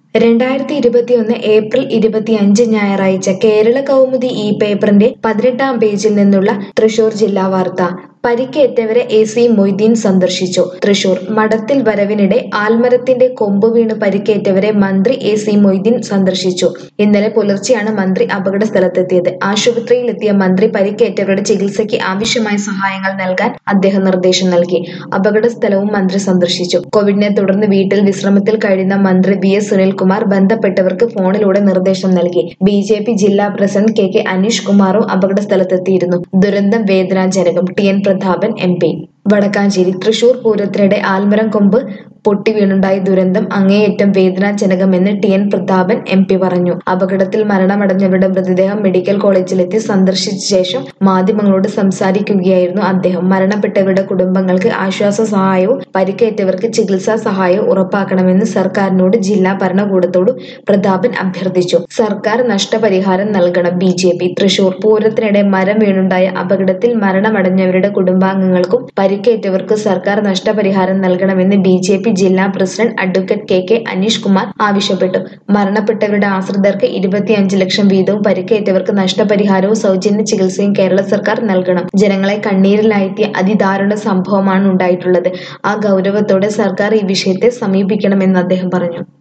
രണ്ടായിരത്തി ഇരുപത്തിയൊന്ന് ഏപ്രിൽ ഇരുപത്തിയഞ്ച് ഞായറാഴ്ച കേരള കൗമുദി ഈ പേപ്പറിന്റെ പതിനെട്ടാം പേജിൽ നിന്നുള്ള തൃശൂർ ജില്ലാ വാർത്ത പരിക്കേറ്റവരെ എ സി മൊയ്തീൻ സന്ദർശിച്ചു തൃശൂർ മഠത്തിൽ വരവിനിടെ ആൽമരത്തിന്റെ കൊമ്പ് വീണ് പരിക്കേറ്റവരെ മന്ത്രി എ സി മൊയ്തീൻ സന്ദർശിച്ചു ഇന്നലെ പുലർച്ചെയാണ് മന്ത്രി അപകട സ്ഥലത്തെത്തിയത് ആശുപത്രിയിലെത്തിയ മന്ത്രി പരിക്കേറ്റവരുടെ ചികിത്സയ്ക്ക് ആവശ്യമായ സഹായങ്ങൾ നൽകാൻ അദ്ദേഹം നിർദ്ദേശം നൽകി അപകട സ്ഥലവും മന്ത്രി സന്ദർശിച്ചു കോവിഡിനെ തുടർന്ന് വീട്ടിൽ വിശ്രമത്തിൽ കഴിയുന്ന മന്ത്രി വി എസ് സുനിൽകുമാർ ബന്ധപ്പെട്ടവർക്ക് ഫോണിലൂടെ നിർദ്ദേശം നൽകി ബി ജെ പി ജില്ലാ പ്രസിഡന്റ് കെ കെ അനീഷ് കുമാറും അപകട സ്ഥലത്തെത്തിയിരുന്നു ദുരന്തം വേദനാജനകം T N Prathapan M P Vadakkanchery Thrissur പൂരത്തിനിടെ ആൽമരം കൊമ്പ് പൊട്ടി വീണുണ്ടായ ദുരന്തം അങ്ങേയറ്റം വേദനാജനകമെന്ന് T N Prathapan M P പറഞ്ഞു അപകടത്തിൽ മരണമടഞ്ഞവരുടെ മൃതദേഹം മെഡിക്കൽ കോളേജിലെത്തി സന്ദർശിച്ച ശേഷം മാധ്യമങ്ങളോട് സംസാരിക്കുകയായിരുന്നു അദ്ദേഹം മരണപ്പെട്ടവരുടെ കുടുംബങ്ങൾക്ക് ആശ്വാസ സഹായവും പരിക്കേറ്റവർക്ക് ചികിത്സാ സഹായവും ഉറപ്പാക്കണമെന്ന് സർക്കാരിനോട് ജില്ലാ ഭരണകൂടത്തോട് പ്രതാപൻ അഭ്യർത്ഥിച്ചു സർക്കാർ നഷ്ടപരിഹാരം നൽകണം ബി ജെ പി തൃശൂർ പൂരത്തിനിടെ മരം വീണുണ്ടായ അപകടത്തിൽ മരണമടഞ്ഞവരുടെ കുടുംബാംഗങ്ങൾക്കും പരിക്കേറ്റവർക്കും സർക്കാർ നഷ്ടപരിഹാരം നൽകണമെന്ന് ബി ജെ പി ജില്ലാ president advocate K K Aneesh Kumar ആവശ്യപ്പെട്ടു മരണപ്പെട്ടവരുടെ ആശ്രിതർക്ക് ഇരുപത്തിയഞ്ച് ലക്ഷം വീതവും പരിക്കേറ്റവർക്ക് നഷ്ടപരിഹാരവും സൗജന്യ ചികിത്സയും കേരള സർക്കാർ നൽകണം ജനങ്ങളെ കണ്ണീരിലാഴ്ത്തിയ അതിദാരുണ സംഭവമാണ് ഉണ്ടായിട്ടുള്ളത് ആ ഗൗരവത്തോടെ സർക്കാർ ഈ വിഷയത്തെ സമീപിക്കണമെന്ന് അദ്ദേഹം പറഞ്ഞു